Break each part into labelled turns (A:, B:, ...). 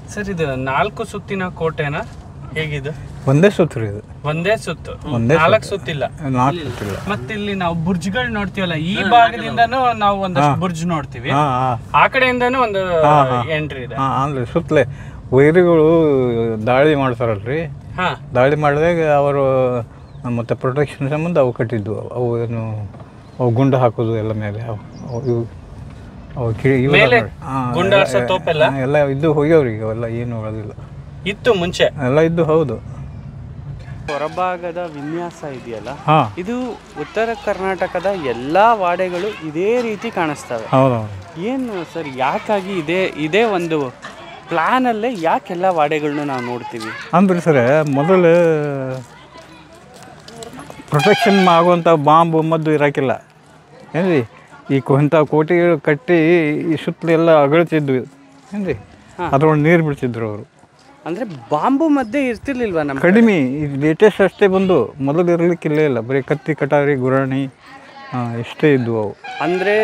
A: Sir ಇದು ನಾಲ್ಕು ಸುತ್ತಿನ ಕೋಟೆನ ಹೇಗಿದು
B: ಒಂದೇ ಸುತ್ತು ರೀ ಇದು
A: ಒಂದೇ ಸುತ್ತು
B: ಒಂದೇ
A: ನಾಲ್ಕು ಸುತ್ತಿಲ್ಲ
B: ನಾಲ್ಕು ಸುತ್ತಿಲ್ಲ
A: ಮತ್ತೆ ಇಲ್ಲಿ ನಾವು ಬುರ್ಜ್ಗಳು ನೋಡ್ತೀವಲ್ಲ ಈ ಭಾಗದಿಂದನೂ ನಾವು ಒಂದಷ್ಟು ಬುರ್ಜ್ ನೋಡ್ತೀವಿ
B: ಹಾಂ ಹಾಂ
A: ಆ ಕಡೆಯಿಂದನೂ ಒಂದು ಎಂಟ್ರಿ ಇದೆ
B: ಹಾಂ ಅಂದ್ರೆ ಸುತ್ತಲೇ ವೈರಿಗಳು ದಾಳಿ ಮಾಡ್ತಾರಲ್ರಿ
A: ಹಾ
B: ದಾಳಿ ಮಾಡಿದಾಗ ಅವರು ಮತ್ತು ಪ್ರೊಟೆಕ್ಷನ್ ಸಂಬಂಧ ಅವು ಕಟ್ಟಿದ್ವು ಅವು ಏನು ಅವು ಗುಂಡು ಹಾಕೋದು ಎಲ್ಲ ಮೇಲೆ ಅವು ಅವು ಇವು ಅವು ಕಿಡಿ ಇವು
A: ಮೇಲೆ
B: ನೋಡಿ. ಹಾ,
A: ಗುಂಡು
B: ಎಲ್ಲ-
A: ಹಾರ್ಸೋ ತೋಪೆಲ್ಲ?
B: ಹಾ, ಎಲ್ಲ ಇದ್ದು ಹೋಗ್ಯಾವ್ರಿ ಈಗ ಅವೆಲ್ಲ ಏನು ಉಳೋದಿಲ್ಲ
A: ಇತ್ತು ಮುಂಚೆ
B: ಎಲ್ಲ ಇದ್ದು ಹೌದು
A: ಹೊರಭಾಗದ ವಿನ್ಯಾಸ ಇದೆಯಲ್ಲ
B: ಹಾಂ
A: ಇದು ಉತ್ತರ ಕರ್ನಾಟಕದ ಎಲ್ಲಾ ವಾಡೆಗಳು ಇದೇ ರೀತಿ ಕಾಣಿಸ್ತವೆ
B: ಹೌದು
A: ಏನು ಸರ್ ಯಾಕಾಗಿ ಇದೇ ಇದೇ ಒಂದು ಪ್ಲಾನ್ ಅಲ್ಲೇ ಯಾಕೆಲ್ಲ ವಾಡೆಗಳನ್ನ ನಾವು ನೋಡ್ತೀವಿ
B: ಅಂದ್ರೆ ಸರ್ ಮೊದಲು ಪ್ರೊಟೆಕ್ಷನ್ ಆಗುವಂಥ ಬಾಂಬು ಮದ್ದು ಇರಾಕಿಲ್ಲ ಏನ್ರಿ ಈ ಕೊ- ಇಂಥ ಕೋಟೆಗಳು ಕಟ್ಟಿ ಈ ಸುತ್ತಲೂ ಎಲ್ಲ ಅಗಳ್ತಿದ್ವಿ ಏನ್ರಿ ಅದ್ರೊಳಗೆ ನೀರು ಬಿಡ್ತಿದ್ರು ಅವರು
A: ಅಂದ್ರೆ ಬಾಂಬು ಮಧ್ಯೆ ಇರ್ತಿರ್ಲಿಲ್ವಾ ನಮ್ಮ
B: ಕಡಿಮೆ ಈಗ ಲೇಟೆಸ್ಟ್ ಅಷ್ಟೇ ಬಂದು ಮೊದಲು ಇರಲಿಕ್ಕಿಲ್ಲೇ ಇಲ್ಲ ಬರೀ ಕತ್ತಿ ಕಟಾರಿ ಗುರಾಣಿ ಆ, ಇಷ್ಟೇ ಇದ್ವು ಅವು
A: ಅಂದ್ರೆ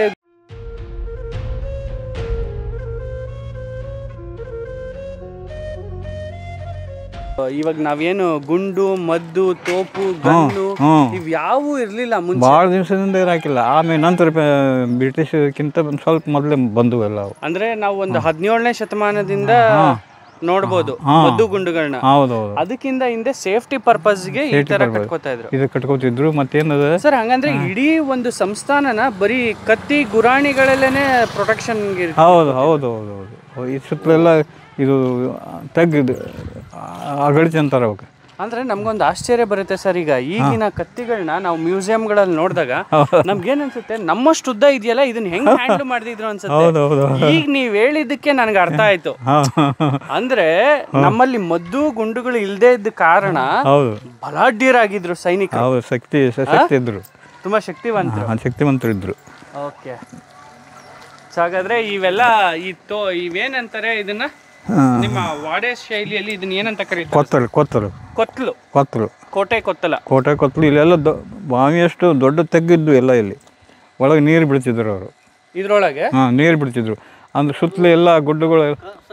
A: ಇವಾಗ ನಾವೇನು ಗುಂಡು ಮದ್ದು ತೋಪು ಗನ್ನು
B: ಹ್ಞೂ
A: ಇವ್ಯಾವೂ ಇರ್ಲಿಲ್ಲ ಮುಂಚೆ
B: ಭಾಳ ದಿವಸದಿಂದ ಇರಾಕಿಲ್ಲ ಆಮೇಲೆ ನಂತರ ಬ್ರಿಟಿಷ್ಗಿಂತ ಒಂದು ಸ್ವಲ್ಪ ಮೊದಲೇ ಬಂದವು ಎಲ್ಲ ಅವು
A: ಅಂದ್ರೆ ನಾವು ಒಂದು ಹದಿನೇಳನೇ ಶತಮಾನದಿಂದ ನೋಡ್ಬೋದು ಮದ್ದು ಗುಂಡುಗಳನ್ನ
B: ಹೌದು ಹೌದು
A: ಅದಕ್ಕಿಂತ ಹಿಂದೆ ಸೇಫ್ಟಿ ಪರ್ಪಸ್ಗೆ ಈ ತರ ಕಟ್ಕೋತಾ ಇದ್ರು
B: ಇದು ಕಟ್ಕೋತಿದ್ರು ಮತ್ತೇನದ
A: ಸರ್ ಹಂಗಂದ್ರೆ ಇಡೀ ಒಂದು ಸಂಸ್ಥಾನನ ಬರೀ ಕತ್ತಿ ಗುರಾಣಿಗಳಲ್ಲೇನೆ ಪ್ರೊಟೆಕ್ಷನ್
B: ಹೌದು ಹೌದು ಹೌದು ಹೌದು ಈ ಸುತ್ತಲೆಲ್ಲ ಇದು ತೆಗ್ದು ಅಗಳಿಸಿ ಅಂತಾರೆ ಅವಕ್ಕೆ
A: ಅಂದ್ರೆ ನಮ್ಗೊಂದು ಆಶ್ಚರ್ಯ ಬರುತ್ತೆ ಸರ್ ಈಗ ಈಗಿನ ಕತ್ತಿಗಳನ್ನ ನಾವು ಮ್ಯೂಸಿಯಂಗಳಲ್ಲಿ ನೋಡಿದಾಗ ನಮ್ಗೇನ್ ಅನ್ಸುತ್ತೆ ನಮ್ಮಷ್ಟು ಉದ್ದ ಇದೆಯಲ್ಲ ಇದನ್ನ ಹೆಂಗ್ ಹ್ಯಾಂಡಲ್ ಮಾಡಿದ್ರು ಅನ್ಸುತ್ತೆ
B: ಹೌದು ಹೌದು
A: ಈಗ ನೀವ್ ಹೇಳಿದ್ದಕ್ಕೆ ನನಗೆ ಅರ್ಥ ಆಯ್ತು
B: ಹಾಂ
A: ಅಂದ್ರೆ ನಮ್ಮಲ್ಲಿ ಮದ್ದು ಗುಂಡುಗಳು ಇಲ್ಲದೆ ಇದ್ದ ಕಾರಣ
B: ಹೌದು
A: ಬಲಾಢ್ಯರಾಗಿದ್ರು ಸೈನಿಕರು
B: ಹೌದು ಶಕ್ತಿ ಶಕ್ತಿ ಇದ್ರು
A: ತುಂಬಾ ಶಕ್ತಿವಂತರು
B: ಹಾಂ ಶಕ್ತಿವಂತರು ಇದ್ರು
A: ಓಕೆ ಸೊ ಹಾಗಾದ್ರೆ ಇವೆಲ್ಲ ಈ ತೋ ಇವೇನಂತಾರೆ ಇದನ್ನ
B: ಹಾಂ
A: ನಿಮ್ಮ ವಾಡೆ ಶೈಲಿಯಲ್ಲಿ ಇದನ್ನ ಏನಂತ ಕರೀತಾರೆ
B: ಕೊತ್ತಲು ಕೊತ್ತಲು
A: ಕೊತ್ಲು
B: ಕೊತ್ತಲು
A: ಕೋಟೆ ಕೊತ್ತಲ
B: ಕೋಟೆ ಕೊತ್ತಲು ಇಲ್ಲೆಲ್ಲ ದೊ ಬಾವಿಯಷ್ಟು ದೊಡ್ಡ ತೆಗ್ಗಿದ್ದು ಎಲ್ಲ ಇಲ್ಲಿ ಒಳಗೆ ನೀರು ಬಿಡ್ತಿದ್ರು ಅವರು
A: ಇದ್ರೊಳಗೆ
B: ಹಾಂ ನೀರು ಬಿಡ್ತಿದ್ರು ಅಂದ್ರೆ ಸುತ್ತಲೂ ಎಲ್ಲ ಗುಡ್ಡಗಳು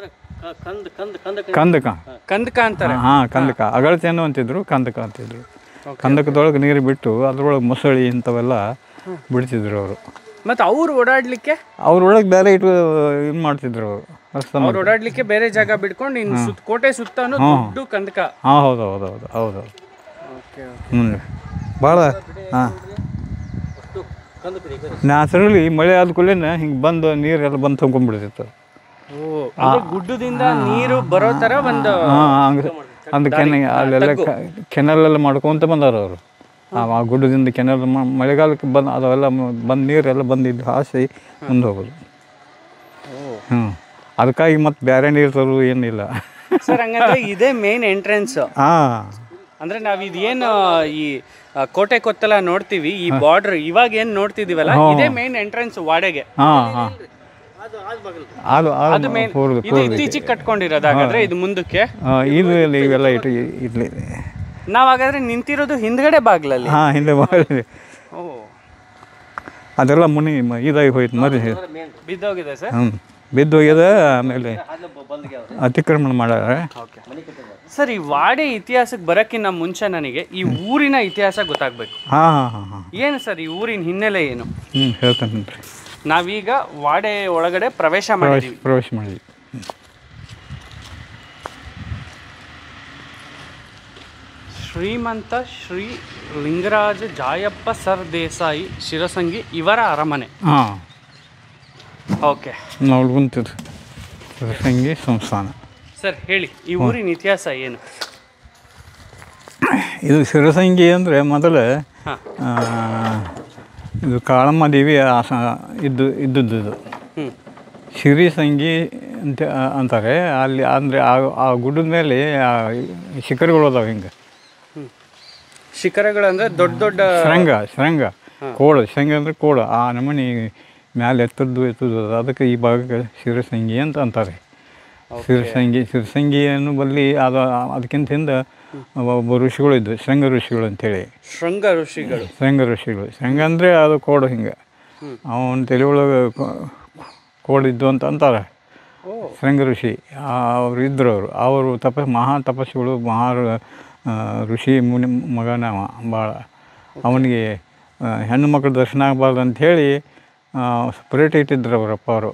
B: ಕಂದಕ
A: ಕಂದಕ ಅಂತಾರೆ
B: ಹಾಂ ಕಂದಕ ಅಗಳತೇನು ಅಂತಿದ್ರು ಕಂದಕ ಅಂತಿದ್ರು ಕಂದಕದೊಳಗೆ ನೀರು ಬಿಟ್ಟು ಅದ್ರೊಳಗೆ ಮೊಸಳಿ ಇಂಥವೆಲ್ಲ ಬಿಡ್ತಿದ್ರು ಅವರು
A: ಮತ್ತೆ ಅವ್ರು ಓಡಾಡ್ಲಿಕ್ಕೆ
B: ಅವ್ರೊಳಗೆ ಬೇರೆ ಇಟ್ಟು ಇದು ಮಾಡ್ತಿದ್ರು ಅವರು ರಸ್ತೆ
A: ಅವ್ರು ಓಡಾಡ್ಲಿಕ್ಕೆ ಬೇರೆ ಜಾಗ ಬಿಡ್ಕೊಂಡು ಇನ್ ಸುತ್ತ ಕೋಟೆ ಸುತ್ತಾನು ದೊಡ್ಡ ಕಂದಕ
B: ಹಾಂ ಹೌದು ಹೌದು ಹೌದು ಹೌದು ಹೌದು ಹ್ಞೂ ಭಾಳ ಹಾಂ ನ್ಯಾಚುರಲಿ ಮಳೆ ಆದ ಕೂಡಲೇ ಹಿಂಗೆ ಬಂದು ನೀರೆಲ್ಲ ಬಂದು ತುಂಬ್ಕೊಂಡ್ಬಿಡ್ತಿತ್ತು
A: ಓ ಅಂದ್ರೆ ಗುಡ್ಡದಿಂದ ನೀರು ಬರೋ ತರ ಒಂದು
B: ಹಾಂ ಹಂಗೆ ಅಂದ್ ಕೆನೆ ಅಲ್ಲೆಲ್ಲ ಕೆನಲೆಲ್ಲ ಮಾಡ್ಕೊಂತ ಬಂದಾರ ಅವರು ಆ ಗುಡ್ಡದಿಂದ ಕೆನಲ್ ಮಳೆಗಾಲಕ್ಕೆ ಬಂದು ಅದೆಲ್ಲ ಬಂದು ನೀರೆಲ್ಲ ಬಂದಿದ್ದು ಹಾಸಿ ಮುಂದೆ ಹೋಗೋದು ಹ್ಞೂ ಅದಕ್ಕಾಗಿ ಮತ್ತೆ ಬೇರೆ ನೀರು ತರೋದು ಏನಿಲ್ಲ
A: ಸರ್ ಹಂಗಂದ್ರೆ ಇದೇ ಮೇನ್ ಎಂಟ್ರೆನ್ಸ್
B: ಹಾಂ
A: ಅಂದ್ರೆ ನಾವ್ ಇದೇನು ಈ ಆ, ಕೋಟೆ ಕೊತ್ತಲ ನೋಡ್ತೀವಿ ಈ ಬಾರ್ಡರ್ ಇವಾಗ ಏನ್ ನೋಡ್ತಿದೀವಲ್ಲ ಇದೇ ಮೇನ್ ಎಂಟ್ರೆನ್ಸ್ ವಾಡೆಗೆ
B: ಹಾಂ ಹಾಂ ಅದು
A: ಅದು
B: ಅದು
A: ಮೇನ್
B: ಪೂರ್ವ
A: ಇದು ಇತ್ತೀಚೆಗೆ ಕಟ್ಕೊಂಡಿರೋದು ಹಾಗಾದ್ರೆ ಇದು ಮುಂದಕ್ಕೆ
B: ಇದು ಇಲ್ಲಿ ಇವೆಲ್ಲ ಇಟ್ಟು ಇಡ್ಲಿ
A: ನಾವ್ ಹಾಗಾದ್ರೆ ನಿಂತಿರೋದು ಹಿಂದ್ಗಡೆ ಬಾಗ್ಲಲ್ಲಿ
B: ಹಾಂ ಹಿಂದೆ ಮಾಡಿ
A: ಓ
B: ಅದೆಲ್ಲ ಮುನಿ ಮ- ಇದಾಗಿ ಹೋಯ್ತು ಮರಿ
A: ಬಿದ್ದೋಗಿದೆ ಸರ್
B: ಹ್ಞೂ ಬಿದ್ದು ಹೋಗ್ಯದ ಆಮೇಲೆ ಅತಿಕ್ರಮಣ ಮಾಡ್ಯಾರ
A: ಓಕೆ ಸರ್ ಈ ವಾಡೆ ಇತಿಹಾಸಕ್ಕೆ ಬರೋಕ್ಕಿಂತ ಮುಂಚೆ ನನಗೆ ಈ ಊರಿನ ಇತಿಹಾಸ ಗೊತ್ತಾಗ್ಬೇಕು
B: ಹಾಂ ಹಾಂ ಹಾಂ ಹಾಂ
A: ಏನು ಸರ್ ಈ ಊರಿನ ಹಿನ್ನೆಲೆ ಏನು
B: ಹ್ಞೂ ಹೇಳ್ತೇನೆ ರೀ
A: ನಾವೀಗ ವಾಡೆ ಒಳಗಡೆ ಪ್ರವೇಶ
B: ಪ್ರವೇಶ
A: ಮಾಡಿದೀವಿ
B: ಪ್ರವೇಶ ಮಾಡಿದ್ವಿ
A: ಶ್ರೀಮಂತ ಶ್ರೀ ಲಿಂಗರಾಜ ಜಾಯಪ್ಪ ಸರ್ ದೇಸಾಯಿ ಶಿರಸಂಗಿ ಇವರ ಅರಮನೆ
B: ಹಾಂ
A: ಓಕೆ
B: ನಾವು ಕುಂತಿದ್ದು ಸಂಗಿ ಸಂಸ್ಥಾನ
A: ಸರ್ ಹೇಳಿ ಈ ಊರಿನ ಇತಿಹಾಸ ಏನು
B: ಇದು ಶಿರಸಂಗಿ ಅಂದರೆ ಮೊದಲು
A: ಹಾಂ
B: ಆ, ಇದು ಕಾಳಮ್ಮ ದೇವಿ ಆಸ ಇದ್ದು ಇದ್ದದ್ದು ಇದು
A: ಹ್ಞೂ
B: ಶಿರಿಸಂಗಿ ಅಂತ ಅಂತಾರೆ ಅಲ್ಲಿ ಅಂದರೆ ಆ ಆ ಗುಡ್ಡದ ಮೇಲೆ ಆ ಶಿಖರಗಳು ಅದಾವೆ ಹಿಂಗೆ
A: ಶಿಖರಗಳು ಅಂದ್ರೆ ದೊಡ್ಡ ದೊಡ್ಡ
B: ಶೃಂಗ ಶೃಂಗ ಕೋಳು ಶೃಂಗ ಅಂದರೆ ಕೋಳು ಆ ನಮೂನಿ ಮ್ಯಾಲೆ ಎತ್ತದ್ದು ಎತ್ತದ್ದು ಅದ. ಅದಕ್ಕೆ ಈ ಭಾಗಕ್ಕೆ ಶಿರಸಂಗಿ ಅಂತ ಅಂತಾರೆ ಶಿರಸಂಗಿ ಶಿರಸಂಗಿಯನ್ನು ಬಲ್ಲಿ ಅದು ಅದಕ್ಕಿಂತ ಹಿಂದೆ ಒಬ್ಬ ಋಷಿಗಳು ಇದ್ದು ಶೃಂಗ ಋಷಿಗಳು ಅಂತೇಳಿ
A: ಶೃಂಗ ಋಷಿಗಳು
B: ಶೃಂಗ ಋಷಿಗಳು ಶೃಂಗ ಅಂದರೆ ಅದು ಕೋಡು ಹಿಂಗೆ ಅವನ ತಲೆ ಒಳಗೆ ಕೋಡಿದ್ದು ಅಂತ ಅಂತಾರೆ ಶೃಂಗ ಋಷಿ ಅವರು ಇದ್ದರು ಅವರು ಅವರು ತಪ ಮಹಾ ತಪಸ್ಸುಗಳು ಮಹಾ ಆ, ಋಷಿ ಮುನಿ ಮಗನ ಅವ ಭಾಳ ಅವನಿಗೆ ಆ, ಹೆಣ್ಣು ಮಕ್ಕಳು ದರ್ಶನ ಆಗಬಾರ್ದು ಅಂಥೇಳಿ ಸಪ್ರೇಟ್ ಇಟ್ಟಿದ್ರು ಅವರಪ್ಪ ಅವರು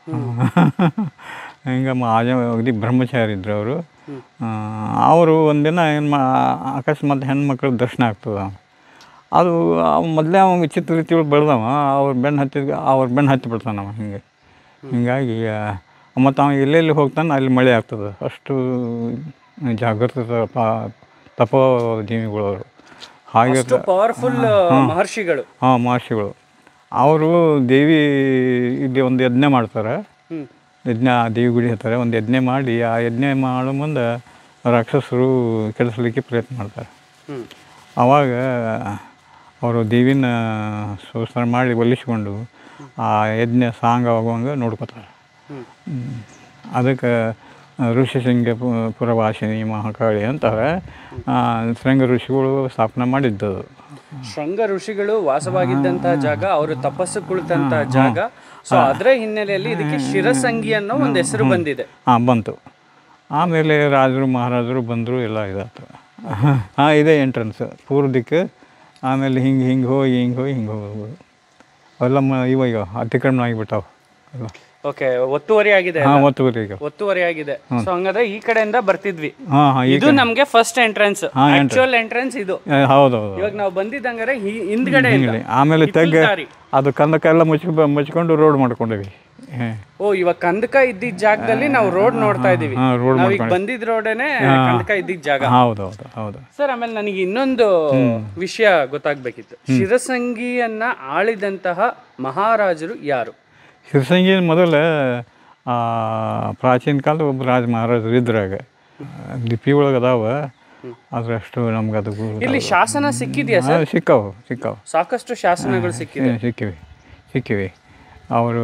B: ಹಿಂಗೆ ಆಜ ಅಗದಿ ಬ್ರಹ್ಮಚಾರಿ ಇದ್ರು ಅವರು ಅವರು ಒಂದಿನ ಏನು ಮಾ ಅಕಸ್ಮಾತ್ ಹೆಣ್ಮಕ್ಳು ದರ್ಶನ ಆಗ್ತದೆ ಅದು ಮೊದಲೇ ಅವ ವಿಚಿತ್ರ ರೀತಿ ಬೆಳೆದವ ಅವ್ರ ಬೆನ್ನು ಹತ್ತಿದ ಅವ್ರ ಬೆನ್ನು ಹತ್ತಿ ಬಿಡ್ತಾನವ ಹಿಂಗೆ ಹಿಂಗಾಗಿ ಮತ್ತು ಅವ ಎಲ್ಲೆಲ್ಲಿ ಹೋಗ್ತಾನೆ ಅಲ್ಲಿ ಮಳೆ ಆಗ್ತದೆ ಅಷ್ಟು ಜಾಗೃತ ತಪ ತಪೋ ಜೀವಿಗಳು ಅವರು ಹಾಗೆ
A: ಪವರ್ಫುಲ್ ಮಹರ್ಷಿಗಳು
B: ಹಾಂ ಮಹರ್ಷಿಗಳು ಅವರು ದೇವಿ ಇಲ್ಲಿ ಒಂದು ಯಜ್ಞ ಮಾಡ್ತಾರೆ
A: ಹ್ಮ್
B: ಯಜ್ಞ ದೇವಿ ಗುಡಿ ಹತ್ತಾರೆ ಒಂದು ಯಜ್ಞ ಮಾಡಿ ಆ ಯಜ್ಞ ಮಾಡೋ ಮುಂದೆ ರಾಕ್ಷಸರು ಕೆಡಿಸ್ಲಿಕ್ಕೆ ಪ್ರಯತ್ನ ಮಾಡ್ತಾರೆ
A: ಹ್ಮ್
B: ಆವಾಗ ಅವರು ದೇವಿನ ಶೋಷಣೆ ಮಾಡಿ ಒಲಿಸ್ಕೊಂಡು ಆ ಯಜ್ಞ ಸಾಂಗ ಆಗುವಂಗೆ ನೋಡ್ಕೋತಾರೆ
A: ಹ್ಮ್
B: ಹ್ಮ್. ಅದಕ್ಕೆ ಋಷಿಶೃಂಗ ಪು- ಪುರವಾಸಿನಿ ಮಹಾಕಾಳಿ ಅಂತಾರೆ ಶೃಂಗ ಋಷಿಗಳು ಸ್ಥಾಪನೆ ಮಾಡಿದ್ದು ಅದು.
A: ಶೃಂಗ ಋಷಿಗಳು ವಾಸವಾಗಿದ್ದಂತಹ ಜಾಗ ಅವರು ತಪಸ್ಸು ಕುಳಿತಂತಹ ಜಾಗ ಸೊ ಅದರ ಹಿನ್ನೆಲೆಯಲ್ಲಿ ಇದಕ್ಕೆ ಶಿರಸಂಗಿ ಅನ್ನೋ ಒಂದು ಹೆಸರು ಬಂದಿದೆ
B: ಹಾಂ ಬಂತು ಆಮೇಲೆ ರಾಜರು ಮಹಾರಾಜರು ಬಂದರು ಎಲ್ಲ ಇದಾಯ್ತು ಹಾಂ ಇದೇ ಎಂಟ್ರೆನ್ಸ್ ಪೂರ್ವ ದಿಕ್ಕು ಆಮೇಲೆ ಹಿಂಗೆ ಹಿಂಗೆ ಹೋಗಿ ಹಿಂಗೆ ಹೋಗಿ ಹಿಂಗೆ ಹೋಗ್ಬೋದು ಅವೆಲ್ಲ ಮ ಇವ ಈಗ ಅತಿಕ್ರಮಣ ಆಗಿಬಿಟ್ಟಾವ ಎಲ್ಲ
A: ಓಕೆ ಒತ್ತುವರಿ ಆಗಿದೆ
B: ಹಾಂ ಒತ್ತುವರಿ ಈಗ
A: ಒತ್ತುವರಿ ಆಗಿದೆ ಸೊ ಹಂಗಾದ್ರೆ ಈ ಕಡೆಯಿಂದ ಬರ್ತಿದ್ವಿ
B: ಹಾಂ ಹಾಂ ಈಗ
A: ಇದು ನಮ್ಗೆ ಫಸ್ಟ್ ಎಂಟ್ರೆನ್ಸ್ ಆಕ್ಚುಯಲ್ ಎಂಟ್ರೆನ್ಸ್ ಇದು
B: ಹೌದು ಹೌದು
A: ಇವಾಗ ನಾವು ಬಂದಿದ್ದಂಗಾರೆ ಹಿ- ಹಿಂದ್ಗಡೆ ಇಲ್ಲ.
B: ಹಿಂಗೆ ಆಮೇಲೆ ತೆಗ್ಗ
A: ಹಿತ್ತಲ ದಾರಿ.
B: ಅದು ಕಂದಕ್ಕೆಲ್ಲ ಮುಚ್ಚಿ ಮುಚ್ಕೊಂಡು ರೋಡ್ ಮಾಡ್ಕೊಂಡಿವಿ ಹಾಂ
A: ಓ ಇವಾಗ ಕಂದಕ ಇದ್ದಿದ್ದ ಜಾಗದಲ್ಲಿ ನಾವು ರೋಡ್ ನೋಡ್ತಾ ಇದೀವಿ
B: ಹಾಂ ರೋಡ್
A: ನಾವೀಗ ಬಂದಿದ್ ರೋಡೇನೆ ಕಂದಕ ಇದ್ದಿದ್ದ ಜಾಗ
B: ಹೌದು ಹೌದು ಹೌದು
A: ಸರ್ ಆಮೇಲೆ ನನಗೆ ಇನ್ನೊಂದು ವಿಷಯ ಗೊತ್ತಾಗ್ಬೇಕಿತ್ತು ಶಿರಸಂಗಿಯನ್ನ ಆಳಿದಂತಹ ಮಹಾರಾಜರು ಯಾರು
B: ಶಿವಸಂಗಿನ ಮೊದಲು ಆ, ಪ್ರಾಚೀನ ಕಾಲದ ಒಬ್ಬ ರಾಜ ಮಹಾರಾಜರು ಇದ್ರಾಗ ಲಿಪಿ ಒಳಗೆ ಅದಾವ ಆದ್ರೆ ಅಷ್ಟು ನಮ್ಗೆ ಅದು ಗು-
A: ಇಲ್ಲಿ ಶಾಸನ ಸಿಕ್ಕಿದ್ಯಾ ಸರ್
B: ಆ, ಸಿಕ್ಕಾವು ಸಿಕ್ಕಾವು
A: ಸಾಕಷ್ಟು ಶಾಸನಗಳು ಸಿಕ್ಕಿದೆ
B: ಹ್ಮ್, ಸಿಕ್ಕಿವಿ ಸಿಕ್ಕಿವಿ ಅವರು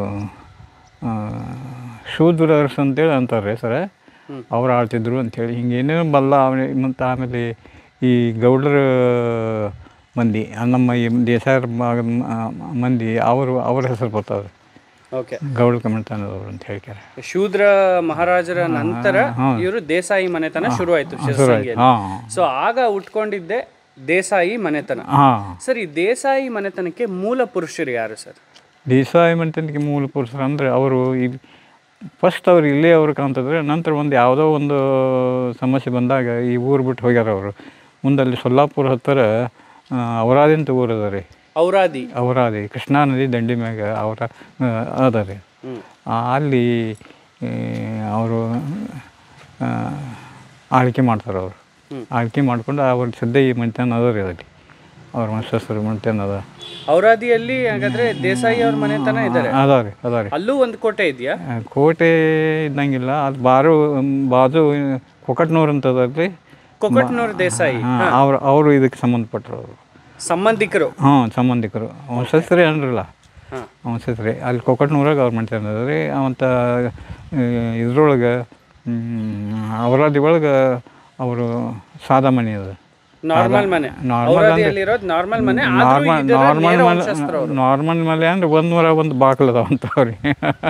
B: ಶೂದ್ರರ್ಸ್ ಅಂತೇಳಿ ಅಂತಾರೆ ಸರ ಅವ್ರು ಆಳ್ತಿದ್ರು ಅಂಥೇಳಿ ಹಿಂಗೆ ಏನೇನೋ ಬಲ್ಲ ಅವನಿಗೆ ಮತ್ತು ಆಮೇಲೆ ಈ ಗೌಡ್ರ ಮಂದಿ ಆ ನಮ್ಮ ಈ ದೇಸಾಯರ ಭಾಗದ ಮ- ಮಂದಿ ಅವರು ಅವ್ರ ಹೆಸರು ಬರ್ತಾವ್ರೆ
A: ಓಕೆ
B: ಗೌಡ ಕಮಿತಾನದವ್ರು ಅಂತ ಹೇಳ್ತಾರೆ
A: ಶೂದ್ರ ಮಹಾರಾಜರ ನಂತರ ಇವರು ದೇಸಾಯಿ ಮನೆತನ ಶುರು ಆಯ್ತು ಶಿರಸಂಗಿಯಲ್ಲಿ
B: ಹಾಂ
A: ಸೊ ಆಗ ಉಟ್ಕೊಂಡಿದ್ದೆ ದೇಸಾಯಿ ಮನೆತನ
B: ಹಾಂ
A: ಸರ್ ಈ ದೇಸಾಯಿ ಮನೆತನಕ್ಕೆ ಮೂಲ ಪುರುಷರು ಯಾರು ಸರ್
B: ದೇಸಾಯಿ ಮಂಟನಿಗೆ ಮೂಲ ಪುರುಷರು ಅಂದರೆ ಅವರು ಈ ಫಸ್ಟ್ ಅವ್ರು ಇಲ್ಲೇ ಅವ್ರು ಕಾಣ್ತಿದ್ರೆ ನಂತರ ಒಂದು ಯಾವುದೋ ಒಂದು ಸಮಸ್ಯೆ ಬಂದಾಗ ಈ ಊರು ಬಿಟ್ಟು ಹೋಗ್ಯಾರ ಅವರು ಮುಂದಲ್ಲಿ ಸೊಲ್ಲಾಪುರ ಹತ್ತಿರ ಆ, ಅವರಾದಿ ಅಂತ ಊರು ಅದ ರೀ
A: ಔರಾದಿ
B: ಅವರಾದಿ ಕೃಷ್ಣಾ ನದಿ ದಂಡಿ ಮ್ಯಾಗ ಅವರ ಅದ ರೀ
A: ಹ್ಮ್.
B: ಆ, ಅಲ್ಲಿ ಅವರು ಆಳ್ಕೆ ಮಾಡ್ತಾರೆ ಅವರು ಆಳ್ಕೆ ಮಾಡ್ಕೊಂಡು ಅವ್ರ ಸದ್ಯ ಈ ಮಂಟನ ಅದ ರೀ ಅಲ್ಲಿ ಅವ್ರ ವಂಶಸ್ಥರು ಮಂಟನ ಅದ
A: ಔರಾದಿಯಲ್ಲಿ ಹಾಗಾದ್ರೆ ದೇಸಾಯಿ ಅವ್ರ ಮನೆತನ ಇದ್ದಾರೆ
B: ಅದ ರೀ ಅದ ರೀ
A: ಅಲ್ಲೂ ಒಂದು ಕೋಟೆ ಇದೆಯಾ
B: ಆ, ಕೋಟೆ ಇದ್ದಂಗಿಲ್ಲ ಅದು ಬಾರು ಬಾಜು ಕೊಕಟ್ನೂರು ಅಂತ ಅದಲ್ರಿ
A: ಕೊಕಟ್ನೂರ್ ದೇಸಾಯಿ
B: ಹಾಂ ಅವ್ರು ಅವರು ಇದಕ್ಕೆ ಸಂಬಂಧಪಟ್ಟರು ಅವರು
A: ಸಂಬಂಧಿಕರು
B: ಹಾಂ ಸಂಬಂಧಿಕರು ವಂಶಸ್ಥರೇ ಅನ್ರಲ್ಲ
A: ಹಾ.
B: ವಂಶಸ್ಥರೇ ಅಲ್ಲಿ ಕೊಕಟ್ನೂರಾಗ ಅವ್ರು ಮಾಡ್ತಾರೆ ರೀ ಅವಂತ ಇದ್ರೊಳಗೆ ಅವರಾದಿ ಒಳಗೆ ಅವರು ಸಾದಾ ಮನೆ ಅದು
A: ನಾರ್ಮಲ್ ಮನೆ
B: ನಾರ್ಮಲ್
A: ಔರಾದಿಯಲ್ಲಿರೋದು ನಾರ್ಮಲ್ ಮನೆ ಆದ್ರೂ
B: ನಾರ್ಮಲ್
A: ಇದರ
B: ನಾರ್ಮಲ್
A: ನೇರ
B: ಮನೆ
A: ವಂಶಸ್ಥರು ಅವ್ರು.
B: ನಾರ್ಮಲ್ ಮನೆ ಅಂದ್ರೆ ಒಂದು ನೂರ ಒಂದು ಬಾಕ್ಲು ಅದಾವಂತ ಅವ್ರಿಗೆ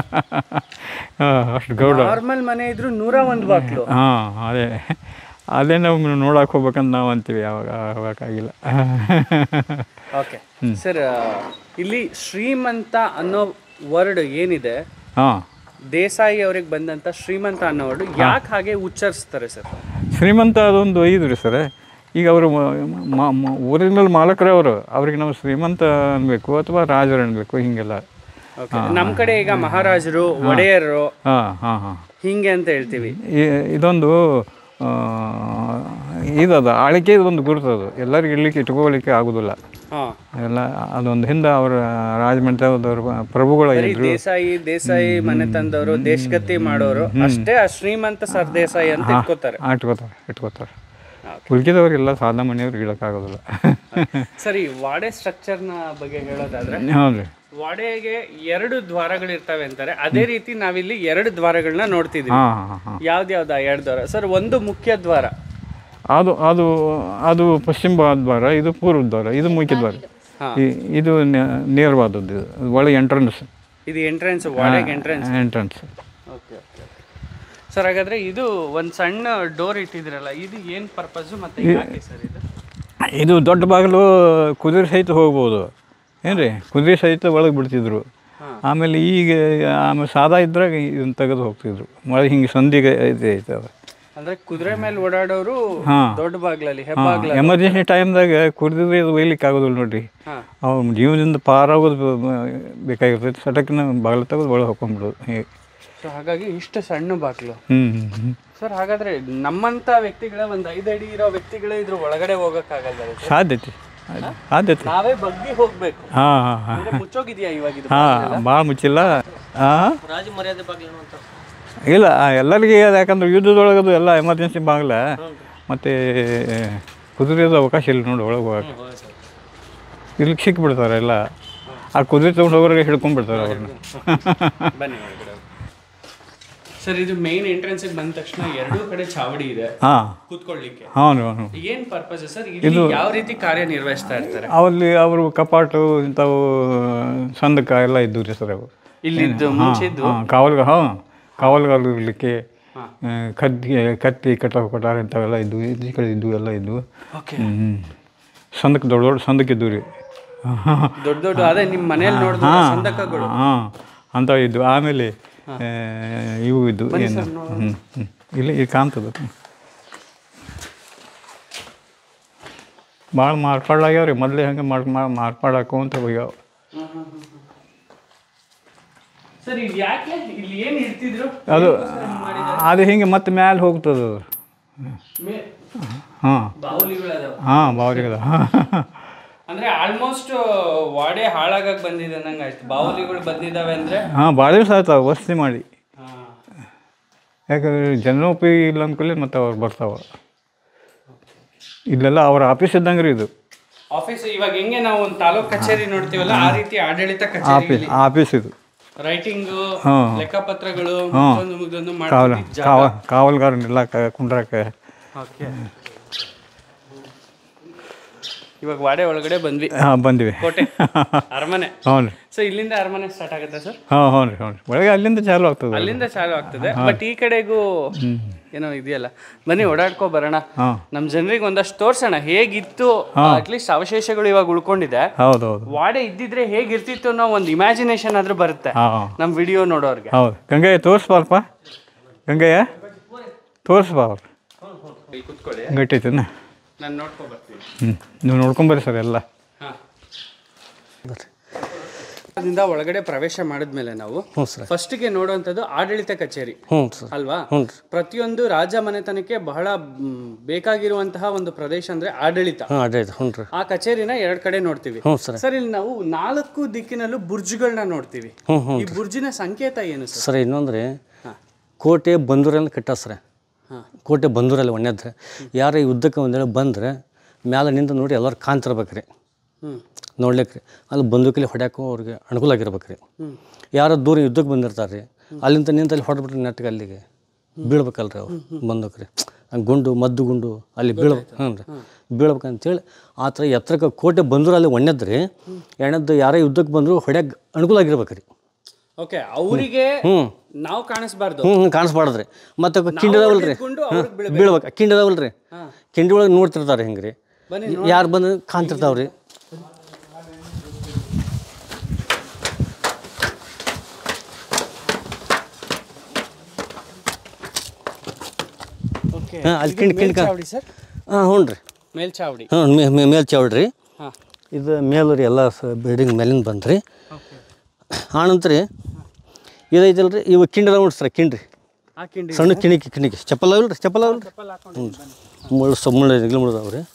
B: ಅಷ್ಟು ಗೌಡ
A: ನಾರ್ಮಲ್ ಮನೆ ಇದ್ರು ನೂರ ಒಂದು ಬಾಕ್ಲು
B: ಹಾಂ ಅದೇ ಅದೇ ನಾವು ನೋಡಕ್ಕೆ ಹೋಗ್ಬೇಕಂತ ನಾವು ಅಂತೀವಿ ಯಾವಾಗ ಆಗಬೇಕಾಗಿಲ್ಲ
A: ಓಕೆ ಸರ್ ಇಲ್ಲಿ ಶ್ರೀಮಂತ ಅನ್ನೋ ವರ್ಡ್ ಏನಿದೆ
B: ಹಾಂ
A: ದೇಸಾಯಿ ಅವ್ರಿಗೆ ಬಂದಂತ ಶ್ರೀಮಂತ ಅನ್ನೋ ವರ್ಡ್ ಯಾಕೆ ಹಾಗೆ ಉಚ್ಚರಿಸ್ತಾರೆ ಸರ್
B: ಶ್ರೀಮಂತ ಅದೊಂದು ಐದು ರೀ ಸರ್ ಈಗ ಅವರು ಊರಿನಲ್ಲಿ ಮಾಲಕರೇ ಅವರು ಅವ್ರಿಗೆ ನಾವು ಶ್ರೀಮಂತ ಅನ್ಬೇಕು ಅಥವಾ ರಾಜರು ಅನ್ಬೇಕು ಹಿಂಗೆಲ್ಲ
A: ಓಕೆ ನಮ್ಮ ಕಡೆ ಈಗ ಮಹಾರಾಜರು ಒಡೆಯರು
B: ಹಾಂ ಹಾಂ ಹಾಂ
A: ಹಿಂಗೆ ಅಂತ ಹೇಳ್ತೀವಿ
B: ಈ- ಇದೊಂದು ಆ, ಇದದ ಆಳಿಕೆ ಒಂದು ಗುರುತದು ಎಲ್ಲರಿಗೆ ಇಡ್ಲಿಕ್ಕೆ ಇಟ್ಕೋಲಿಕ್ಕೆ ಆಗೋದಿಲ್ಲ
A: ಹಾ
B: ಎಲ್ಲ ಅದೊಂದು ಹಿಂದೆ ಅವರ ರಾಜಮಂಡ್ರದವ್ರ ಪ್ರಭುಗಳ
A: ಬರೀ ದೇಸಾಯಿ ದೇಸಾಯಿ ಮನೆ ತಂದವರು ದೇಶಗತಿ ಮಾಡೋರು ಅಷ್ಟೇ ಆ ಶ್ರೀಮಂತ ಸರ್ ದೇಸಾಯಿ ಅಂತ ಇಟ್ಕೋತಾರೆ
B: ಇಟ್ಕೋತಾರೆ ಇಟ್ಕೋತಾರೆ ಉಳ್ಕಿದವ್ರಿಗೆಲ್ಲ ಸಾದಾ ಮನೆಯವ್ರು ಇಡೋಕ್ಕಾಗೋದಿಲ್ಲ
A: ಸರಿ ವಾಡೆ ಸ್ಟ್ರಕ್ಚರ್ನ ಬಗ್ಗೆ ಹೇಳೋದಾದ್ರೆ
B: ಹೌದು ರೀ
A: ವಾಡೆಗೆ ಎರಡು ದ್ವಾರಗಳು ಇರ್ತವೆ ಅಂತಾರೆ ಅದೇ ರೀತಿ ನಾವಿಲ್ಲಿ ಎರಡು ದ್ವಾರಗಳನ್ನ ನೋಡ್ತಿದ್ವಿ
B: ಹಾಂ ಹಾಂ ಹಾಂ
A: ಯಾವ್ದ್ಯಾವ್ದು ಆ ಎರಡು ದ್ವಾರ ಸರ್ ಒಂದು ಮುಖ್ಯ ದ್ವಾರ
B: ಅದು ಅದು ಅದು ಪಶ್ಚಿಮ ದ್ವಾರ ಇದು ಪೂರ್ವ ದ್ವಾರ ಇದು ಮುಖ್ಯ ದ್ವಾರ
A: ಹಾ.
B: ಈ- ಇದು ನೇ- ನೇರವಾದದ್ದು ಇದು ಒಳಗೆ ಎಂಟ್ರೆನ್ಸ್
A: ಇದು ಎಂಟ್ರೆನ್ಸ್ ವಾಡೆಗೆ ಎಂಟ್ರೆನ್ಸ್
B: ಎಂಟ್ರೆನ್ಸ್
A: ಓಕೆ ಸರ್ ಹಾಗಾದ್ರೆ ಇದು ಒಂದ್ ಸಣ್ಣ ಡೋರ್ ಇಟ್ಟಿದ್ರಲ್ಲ ಇದು ಏನ್ ಪರ್ಪಸ್ ಮತ್ತೆ ಯಾಕೆ ಸರ್ ಇದು
B: ಇದು ದೊಡ್ಡ ಬಾಗಿಲು ಕುದುರೆ ಸಹಿತ ಹೋಗ್ಬೋದು ಏನ್ರಿ ಕುದುರೆ ಸಹಿತ ಒಳಗೆ ಬಿಡ್ತಿದ್ರು ಆಮೇಲೆ ಈಗ ಆಮೇಲೆ ಸಾದಾ ಇದ್ರಾಗ ಇದನ್ನು ತೆಗೆದು ಹೋಗ್ತಿದ್ರು ಒಳಗೆ ಹಿಂಗೆ ಸಂದಿಗೆ ಇದು ಐತೆ ಅದು
A: ಅಂದ್ರೆ ಕುದುರೆ ಮೇಲೆ ಓಡಾಡೋರು
B: ಹಾ.
A: ದೊಡ್ಡ ಬಾಗ್ಲಲ್ಲಿ ಹೆಬ್ಬಾಗ್ಲ
B: ಎಮರ್ಜೆನ್ಸಿ ಟೈಮ್ದಾಗ ಕುಡಿದ್ರೆ ಅದು ಒಯ್ಲಿಕ್ಕೆ ಆಗೋದಿಲ್ಲ ನೋಡ್ರಿ
A: ಹಾ
B: ಅವ್ರ ಜೀವನದಿಂದ ಪಾರಾಗೋದು ಬೇಕಾಗಿರ್ತೈತೆ ಸಟಕ್ನ ಬಾಗಿಲು ತೆಗೆದು ಒಳಗೆ ಹಾಕೊಂಡ್ಬಿಡೋದು ಹೀಗೆ
A: ಸೊ ಹಾಗಾಗಿ ಇಷ್ಟು ಸಣ್ಣ ಬಾಗ್ಲು
B: ಹ್ಞೂ ಹ್ಞೂ ಹ್ಞೂ
A: ಸರ್ ಹಾಗಾದ್ರೆ ನಮ್ಮಂತ ವ್ಯಕ್ತಿಗಳ ಒಂದ್ ಐದು ಅಡಿ ಇರೋ ವ್ಯಕ್ತಿಗಳೇ ಇದ್ರ ಒಳಗಡೆ ಹೋಗಕ್ಕಾಗಲ್ಲ ಸರ್
B: ಸಾಧ್ಯತೆ ಸಾಧ್ಯತೆ
A: ನಾವೇ ಬಗ್ಗಿ ಹೋಗ್ಬೇಕು
B: ಹಾಂ ಹಾಂ ಹಾಂ
A: ಅಂದ್ರೆ ಮುಚ್ಚೋಗಿದ್ಯಾ ಇವಾಗ ಇದು
B: ಹಾಂ ಭಾಳ ಮುಚ್ಚಿಲ್ಲ ಹಾಂ
A: ರಾಜ ಮರ್ಯಾದೆ ಬಾಗಿಲು ಅಂತ
B: ಇಲ್ಲ ಆ, ಎಲ್ಲರಿಗೆ ಅದು ಯಾಕಂದ್ರೆ ಯುದ್ಧದೊಳಗೆ ಅದು ಎಲ್ಲ ಎಮರ್ಜೆನ್ಸಿ ಬಾಗಿಲ ಮತ್ತು ಕುದುರೆದು ಅವಕಾಶ ಇಲ್ಲ ನೋಡಿ ಒಳಗೆ ಹೋಗಕ್ಕೆ ಇಲ್ಲಿ ಸಿಕ್ಕಿಬಿಡ್ತಾರೆ ಎಲ್ಲ ಆ ಕುದುರೆ ತೊಗೊಂಡು ಹೋಗೋರಿಗೆ ಹಿಡ್ಕೊಂಡ್ಬಿಡ್ತಾರೆ ಅವ್ರನ್ನ
A: ಬನ್ನಿ ಒಳಗಡೆ ಸರ್ ಇದು ಮೇನ್ ಎಂಟ್ರೆನ್ಸ್ ಬಂದ ತಕ್ಷಣ ಎರಡೂ ಕಡೆ ಚಾವಡಿ ಇದೆ
B: ಹಾಂ
A: ಕೂತ್ಕೊಳ್ಳಿಕ್ಕೆ
B: ಹೌದು ಹೌದು
A: ಏನ್ ಪರ್ಪಸ್ ಸರ್ ಇಲ್ಲಿ ಯಾವ ರೀತಿ ಕಾರ್ಯನಿರ್ವಹಿಸ್ತಾ ಇರ್ತಾರೆ
B: ಅವಲ್ಲಿ ಅವರು ಕಪಾಟು ಇಂಥವು ಸಂದಕ ಎಲ್ಲ ಇದ್ದು ರೀ ಸರ್ ಅವು
A: ಇಲ್ಲಿದ್ದು ಮುಂಚೆದ್ದು
B: ಹಾಂ ಕಾವಲ್ಗ ಹಾಂ ಕಾವಲ್ಗಾರರು ಇರಲಿಕ್ಕೆ ಕತ್ತಿ ಕತ್ತಿ ಕಟಾವು ಕಟಾರ ಇಂಥವೆಲ್ಲ ಇದ್ವು ಈ ಕಡೆ ಇದ್ವು ಎಲ್ಲ ಇದ್ವು
A: ಓಕೆ
B: ಹ್ಞೂ ಸಂದಕ್ಕೆ ದೊಡ್ಡ ದೊಡ್ಡ ಸಂದಕ್ಕೆ ಇದ್ವು ರೀ
A: ದೊಡ್ಡ ದೊಡ್ಡ ಅದೇ ನಿಮ್ ಮನೇಲಿ ನೋಡಿದ ಸಂದಕಗಳು
B: ಹಾಂ ಅಂಥವು ಇದ್ವು ಆಮೇಲೆ ಆ, ಇವು ಇದ್ವು ಏನು ಹ್ಞೂ ಹ್ಞೂ ಇಲ್ಲಿ ಇಲ್ಲಿ ಕಾಣ್ತದೆ ಭಾಳ ಮಾರ್ಪಾಡಾಗ್ಯಾವ ರೀ ಮೊದಲೇ ಹಂಗೆ ಮಾಡ್ ಮಾರ್ಪಾಡಾಕೋಂತ ಹೋಗ್ಯಾವ
A: ಸರ್ ಇದು ಯಾಕೆ ಇಲ್ಲಿ ಏನ್ ಇಡ್ತಿದ್ರು
B: ಅದು ಅದು ಹಿಂಗೆ ಮತ್ತೆ ಮ್ಯಾಲೆ ಹೋಗ್ತದೆ ಅದು
A: ಮೇ-
B: ಹಾಂ
A: ಬಾವುಲಿಗಳದಾವ
B: ಹಾಂ ಬಾವ್ರಿಗದ ಹಾಂ
A: ಅಂದ್ರೆ ಆಲ್ಮೋಸ್ಟ್ ವಾಡೆ ಹಾಳಾಗಕ್ ಬಂದಿದೆ ಅನ್ನಂಗ್ ಆಯ್ತು ಬಾವುಲಿಗಳು ಬಂದಿದಾವೆ ಅಂದ್ರೆ
B: ಹಾಂ ಭಾಳ ದಿವಸ ಆಯ್ತಾವ ವಸತಿ ಮಾಡಿ
A: ಹಾ.
B: ಯಾಕಂದ್ರೆ ಜನೋಪಯೋಗಿ ಇಲ್ಲ ಅಂದ್ಕೊಳ್ಳಿ ಮತ್ತು ಅವ್ರು ಬರ್ತಾವ ಇಲ್ಲೆಲ್ಲ ಅವ್ರ ಆಫೀಸ್ ಇದ್ದಂಗೆ ರೀ ಇದು
A: ಆಫೀಸ್ ಇವಾಗ ಹೆಂಗೆ ನಾವು ಒಂದು ತಾಲೂಕ್ ಕಚೇರಿ ನೋಡ್ತೀವಲ್ಲ ಆ ರೀತಿ ಆಡಳಿತ ಕಚೇರಿ
B: ಆಫೀಸ್ ಆಫೀಸ್ ಇದು
A: ರೈಟಿಂಗ್
B: ಹಾ.
A: ಲೆಕ್ಕಪತ್ರಗಳು
B: ಹಾ.
A: ಒಂದು ಮುಗ್ದೊಂದು
B: ಕಾವಲ
A: ಮಾಡ್ತಿದ್ದ ಜಾಗ.
B: ಕಾವ ಕಾವಲ್ಗಾರ ನಿಲ್ಲಕ್ಕೆ ಕುಂಡ್ರಕ್ಕೆ
A: Okay. ಇವಾಗ ವಾಡೆ ಒಳಗಡೆ ಬಂದ್ವಿ
B: ಹಾಂ ಬಂದಿವಿ
A: ಕೋಟೆ ಅರಮನೆ
B: ಹ್ಞೂ ರೀ
A: ಸೊ ಇಲ್ಲಿಂದ ಅರಮನೆ ಸ್ಟಾರ್ಟ್ ಆಗುತ್ತೆ ಸರ್
B: ಹಾಂ ಹ್ಞೂ ರೀ ಹ್ಞೂ ರೀ ಒಳಗೆ ಅಲ್ಲಿಂದ ಚಾಲು ಆಗ್ತದೆ
A: ಅಲ್ಲಿಂದ ಚಾಲು ಆಗ್ತದೆ ಬಟ್ ಈ ಕಡೆಗೂ ಏನೋ ಇದೆಯಲ್ಲ ಬನ್ನಿ ಓಡಾಡ್ಕೊ ಬರೋಣ
B: ಹಾಂ
A: ನಮ್ ಜನರಿಗೆ ಒಂದಷ್ಟು ತೋರ್ಸೋಣ ಹೇಗಿತ್ತು ಅಟ್ಲೀಸ್ಟ್ ಅವಶೇಷಗಳು ಇವಾಗ ಉಳ್ಕೊಂಡಿದೆ
B: ಹೌದು ಹೌದು
A: ವಾಡೆ ಇದ್ದಿದ್ರೆ ಹೇಗಿರ್ತಿತ್ತು ಅನ್ನೋ ಒಂದು ಇಮ್ಯಾಜಿನೇಷನ್ ಆದ್ರೂ ಬರುತ್ತೆ
B: ಹಾಂ
A: ನಮ್ ವಿಡಿಯೋ ನೋಡೋರ್ಗೆ
B: ಹೌದು ಗಂಗಯ್ಯ ತೋರಿಸ್ಬಾರಪ್ಪ ಗಂಗಯ್ಯ ತೋರಿಸ್ಬಾ ಅವ್ರು
A: ಇಲ್ಲಿ ಕುತ್ಕೊಳ್ಳಿ
B: ಗಟ್ಟೈತೇನ
A: ನಾನು ನೋಡ್ಕೊ ಬರ್ತೀನಿ
B: ಹ್ಞೂ ನೀವು ನೋಡ್ಕೊಂಬರ್ರಿ ಸರ್ ಎಲ್ಲ
A: ಹಾ ಅದಿಂದ ಒಳಗಡೆ ಪ್ರವೇಶ ಮಾಡಿದ್ಮೇಲೆ ನಾವು
C: ಹ್ಞೂ ಸರ್
A: ಫಸ್ಟ್ಗೆ ನೋಡುವಂಥದ್ದು ಆಡಳಿತ ಕಚೇರಿ
C: ಹ್ಞೂ ಸರ್
A: ಅಲ್ವಾ
C: ಹ್ಞೂ ರೀ
A: ಪ್ರತಿಯೊಂದು ರಾಜ ಮನೆತನಕ್ಕೆ ಬಹಳ ಮ್, ಬೇಕಾಗಿರುವಂತಹ ಒಂದು ಪ್ರದೇಶ ಅಂದ್ರೆ ಆಡಳಿತ
C: ಹಾಂ ಅಡ್ಡಿ ಹ್ಞೂ ರೀ
A: ಆ ಕಚೇರಿನ ಎರಡ್ ಕಡೆ ನೋಡ್ತೀವಿ
C: ಹ್ಞೂ ಸರ್
A: ಸರ್ ಇಲ್ಲಿ ನಾವು ನಾಲ್ಕು ದಿಕ್ಕಿನಲ್ಲೂ ಬುರ್ಜ್ಗಳನ್ನ ನೋಡ್ತೀವಿ
C: ಹ್ಞೂ ಹ್ಞೂ
A: ಈ ಬುರ್ಜಿನ ಸಂಕೇತ ಏನು ಸರ್
C: ಸರ್ ಇನ್ನೊಂದು ರೀ ಕೋಟೆ ಬಂದೂರಲ್ಲಿ ಕಟ್ಟ ಸರ್
A: ಹಾ.
C: ಕೋಟೆ ಬಂದೂರಲ್ಲಿ ಒಣ್ಣೆದ್ರೆ ಯಾರು ಯುದ್ಧಕ್ಕೆ ಒಂದೇಳೆ ಬಂದರೆ ಮ್ಯಾಲೆ ನಿಂತು ನೋಡಿ ಎಲ್ಲರೂ ಕಾಣ್ತಿರ್ಬೇಕು ರೀ
A: ಹ್ಮ್
C: ನೋಡ್ಲಿಕ್ಕೆ ರೀ ಅಲ್ಲಿ ಬಂದೂಕಲ್ಲಿ ಹೊಡ್ಯಾಕೋ ಅವ್ರಿಗೆ ಅನುಕೂಲ ಆಗಿರ್ಬೇಕು ರೀ
A: ಹ್ಮ್
C: ಯಾರೋ ದೂರ ಯುದ್ಧಕ್ಕೆ ಬಂದಿರ್ತಾರೆ ರೀ ಅಲ್ಲಿಂದ ನಿಂತು ಅಲ್ಲಿ ಹೊಡೆದ್ಬಿಟ್ರೆ ನೆಟ್ಟಿಗೆ ಅಲ್ಲಿಗೆ ಬೀಳ್ಬೇಕಲ್ರಿ ಅವ್ರು ಬಂದೂಕು ರೀ ಹಂಗೆ ಗುಂಡು ಮದ್ದು ಗುಂಡು ಅಲ್ಲಿ ಬೀಳ್ಬೇಕು ಹ್ಞೂ ರೀ ಬೀಳ್ಬೇಕಂತೇಳಿ ಆ ಥರ ಎತ್ತರಕ್ಕೆ ಕೋಟೆ ಬಂದ್ರು ಅಲ್ಲಿ ಒಣ್ಣೆದ್ರಿ ಎಣ್ಣೆದ್ದು ಯಾರೇ ಯುದ್ಧಕ್ಕೆ ಬಂದರೂ ಹೊಡ್ಯಾಕ ಅನುಕೂಲ ಆಗಿರ್ಬೇಕು ರೀ
A: ಓಕೆ ಅವರಿಗೆ
C: ಹ್ಞೂ
A: ನಾವು ಕಾಣಿಸ್ಬಾರ್ದು
C: ಹ್ಞೂ ಹ್ಞೂ ಕಾಣಿಸ್ಬಾರ್ದ್ರಿ ಮತ್ತು ಕಿಂಡಿ ಅದಾವಲ್ಲ ರೀ
A: ಇದ್ಕೊಂಡು ಅವ್ರಿಗೆ ಬೀಳ್ಬೇಕು
C: ಬೀಳ್ಬೇಕು ಕಿಂಡಿ ಅದಾವಲ್ಲ ರೀ
A: ಹಾ.
C: ಕಿಂಡಿ ಒಳಗೆ ನೋಡ್ತಿರ್ತಾರೆ ಹಿಂಗೆ ರೀ
A: ಬನ್ನಿ
C: ಯಾರು ಬಂದು ಕಾಣ್ತಿರ್ತಾವೆ ರೀ
A: ಓಕೆ
C: ಹಾಂ ಅಲ್ಲಿ ಕಿಂಡಿ ಕಿಂಡಿ ಕಾ
A: ಚಾವಡಿ ಸರ್
C: ಹಾಂ ಹ್ಞೂ ರೀ
A: ಮೇಲ್ಚಾವಡಿ
C: ಹ್ಞೂ ಮೇಲೆ ಚೌಡ್ರಿ
A: ಹಾ
C: ಇದು ಮೇಲು ರೀ ಎಲ್ಲ ಸ ಬಿಲ್ಡಿಂಗ್ ಮೇಲಿಂದ ಬಂದ್ರಿ
A: ಓಕೆ
C: ಆನಂತರ ರೀ ಇದೈತಲ್ಲ ರೀ ಇವು ಕಿಂಡಿ ಅದಾವ ನೋಡ್ರಿ ಸರ್ ಕಿಂಡ್ರಿ
A: ಹಾಕಿಂಡಿ
C: ಸಣ್ಣ ಕಿಣಿಕಿ ಕಿಣಿಕಿ ಚಪ್ಪಲ್ ಅವಲ್ಲ ರೀ ಚಪ್ಪಲ್ ಅವಲ್ಲ ರೀ
A: ಚಪ್ಪಲ್ ಹಾಕೊಂಡು
C: ಮುಳ್ಳು ಸ ಮುಳ್ಳು ನಿಗ್ಲು ಮುಳ್ಳು ರೀ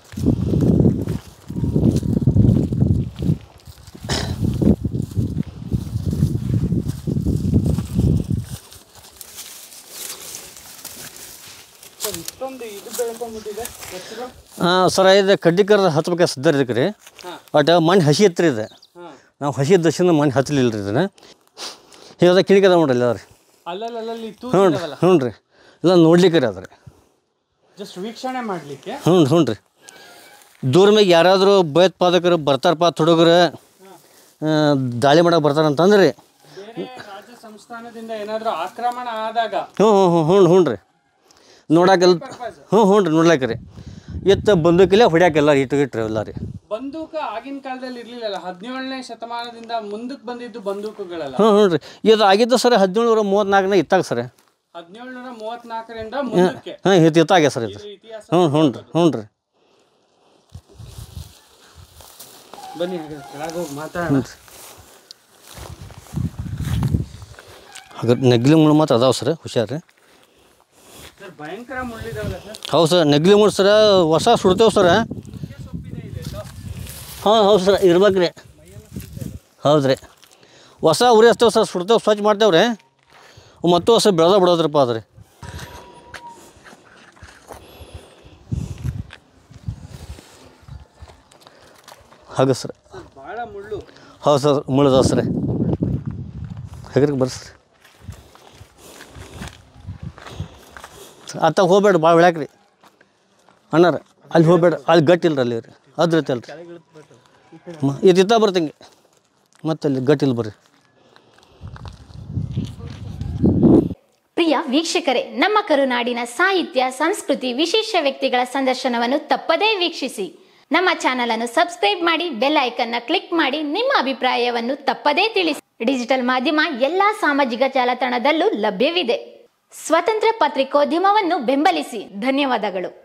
A: ಸರ್ ಇಷ್ಟೊಂದು ಇದು ಬೆಳ್ಕೊಂಡ್ಬಿಟ್ಟಿದೆ ಹೆಸರು
C: ಹಾಂ ಸರ್ ಇದು ಕಡ್ಡಿ ಕರ್ದು ಹಚ್ಬೇಕು ಸಿದ್ಧ ಇದಕ್ಕೆ ರೀ
A: ಹಾಂ
C: ಬಟ್ ಮಣ್ಣು ಹಸಿ ಇತ್ತು ರೀ ಇದು
A: ಹಾಂ
C: ನಾವು ಹಸಿ ದಶಿಂದ ಮಣ್ಣು ಹಚ್ಚಲಿಲ್ಲ ರೀ ಇದನ್ನು ಇವಾಗ ಕಿಣಿಕೆ ಅದಾವ ನೋಡ್ರಿ ಎಲ್ಲ ರೀ
A: ಅಲ್ಲಲ್ಲಲ್ಲಿ
C: ಹ್ಞೂ ರೀ
A: ತೂತಿದಾವಲ್ಲ
C: ಹ್ಞೂ ರೀ ಎಲ್ಲ ನೋಡ್ಲಿಕ್ಕೆ ರೀ ಅದ ರೀ
A: ಜಸ್ಟ್ ವೀಕ್ಷಣೆ ಮಾಡ್ಲಿಕ್ಕೆ
C: ಹ್ಞೂ ಹ್ಞೂ ರೀ ದೂರ ಮ್ಯಾಗ ಯಾರಾದರೂ ಭಯೋತ್ಪಾದಕರು ಬರ್ತಾರಪ್ಪ ತುಡುಗರು ದಾಳಿ ಮಾಡಕ್ಕೆ ಬರ್ತಾರಂತಂದ್ರೆ ರೀ
A: ಬೇರೆ ರಾಜ ಸಂಸ್ಥಾನದಿಂದ ಏನಾದ್ರೂ ಆಕ್ರಮಣ ಆದಾಗ
C: ಹ್ಞೂ ಹ್ಞೂ ಹ್ಞೂ ಹ್ಞೂ ಹ್ಞೂ ರೀ ನೋಡಾಕೆಲ್ಲ ಹ್ಞೂ ಹ್ಞೂ ರೀ ನೋಡ್ಲಾಕ ರೀ ಎತ್ತ ಬಂದೂಕಿಲ್ಲ ಹೊಡ್ಯಾಕೆಲ್ಲ ಇಟ್ಟು ಇಟ್ರಿ ಎಲ್ಲ ರೀ
A: ಬಂದೂಕ ಆಗಿನ ಕಾಲದಲ್ಲಿ ಇರ್ಲಿಲ್ಲಲ್ಲ ಹದಿನೇಳನೇ ಶತಮಾನದಿಂದ ಮುಂದಕ್ಕೆ ಬಂದಿದ್ದು ಬಂದೂಕುಗಳೆಲ್ಲ
C: ಹ್ಞೂ ಹ್ಞೂ ರೀ ಇದು ಆಗಿದ್ದು ಸರ್ ಹದಿನೇಳುನೂರ ಮೂವತ್ತ್ನಾಲ್ಕನೇ ಇತ್ತಾಗ ಸರ್
A: ಹದಿನೇಳುನೂರ ಮೂವತ್ನಾಲ್ಕರಿಂದ ಮುಂದಕ್ಕೆ
C: ಹಾಂ ಇದು ಇತ್ತಾಗೆ ಸರ್ ಇದು
A: ಇತಿಹಾಸ
C: ಹ್ಞೂ ಹ್ಞೂ ರೀ ಹ್ಞೂ ರೀ
A: ಬನ್ನಿ ಹಾಗಾದ್ರೆ ಕೆಳಗೆ ಹೋಗಿ ಮಾತಾಡೋಣ
C: ಹಾಗಾದ್ರೆ ನೆಗ್ಲಿ ಮುಳ್ಳು ಮಾತ್ರ ಅದಾವೆ ಸರ್ ಹುಷಾರು ರೀ
A: ಸರ್ ಭಯಂಕರ ಮುಳ್ಳಿದಾವಲ್ಲ ಸರ್
C: ಹೌದು ಸರ್ ನೆಗ್ಲಿ ಮುಳ್ಳು ಸರ ಹೊಸ ಸುಡ್ತೇವೆ ಸರ ಹಾಂ ಹೌದು ಸರ್ ಇರ್ಬೇಕು ರೀ ಹೌದು ರೀ ಹೊಸ ಉರಿ ಹಚ್ತೇವೆ ಸರ್ ಸುಡ್ತೇವೆ ಸ್ವಚ್ಛ ಮಾಡ್ತೇವೆ ರೀ ಮತ್ತು ಹೊಸ ಬೆಳೆದ ಬಿಡೋದ್ರಪ್ಪ ಅದು ರೀ ಹಾಗೆ ಸರ್
A: ಬಹಳ ಮುಳ್ಳು
C: ಹೌದು ಸರ್ ಮುಳ್ಳು ಸರ್ ಹೇಗ್ರಿ ಬರ್ರಿ ಸರ್ ಆತ ಹೋಗ್ಬೇಡ ಭಾಳ ಬೆಳ್ಯಾಕ್ರಿ ಅಣ್ಣಾರ ಅಲ್ಲಿ ಹೋಗ್ಬೇಡ ಅಲ್ಲಿ ಗಟ್ಟಿಲ್ರಿ ಅಲ್ಲಿ ರೀ ಅದ್ರೈತೆ ಅಲ್ರಿ ಮ- ಇದು ಇತ್ತ ಬರ್ತಿಂಗೆ ಮತ್ತೆ ಅಲ್ಲಿ ಗಟ್ಟಿಲ್ಲ ಬರ್ರಿ
D: ಪ್ರಿಯ ವೀಕ್ಷಕರೇ ನಮ್ಮ ಕರುನಾಡಿನ ಸಾಹಿತ್ಯ ಸಂಸ್ಕೃತಿ ವಿಶೇಷ ವ್ಯಕ್ತಿಗಳ ಸಂದರ್ಶನವನ್ನು ತಪ್ಪದೇ ವೀಕ್ಷಿಸಿ ನಮ್ಮ ಚಾನಲ್ ಅನ್ನು ಸಬ್ಸ್ಕ್ರೈಬ್ ಮಾಡಿ ಬೆಲ್ ಐಕನ್ನ ಕ್ಲಿಕ್ ಮಾಡಿ ನಿಮ್ಮ ಅಭಿಪ್ರಾಯವನ್ನು ತಪ್ಪದೇ ತಿಳಿಸಿ ಡಿಜಿಟಲ್ ಮಾಧ್ಯಮ ಎಲ್ಲಾ ಸಾಮಾಜಿಕ ಜಾಲತಾಣದಲ್ಲೂ ಲಭ್ಯವಿದೆ ಸ್ವತಂತ್ರ ಪತ್ರಿಕೋದ್ಯಮವನ್ನು ಬೆಂಬಲಿಸಿ ಧನ್ಯವಾದಗಳು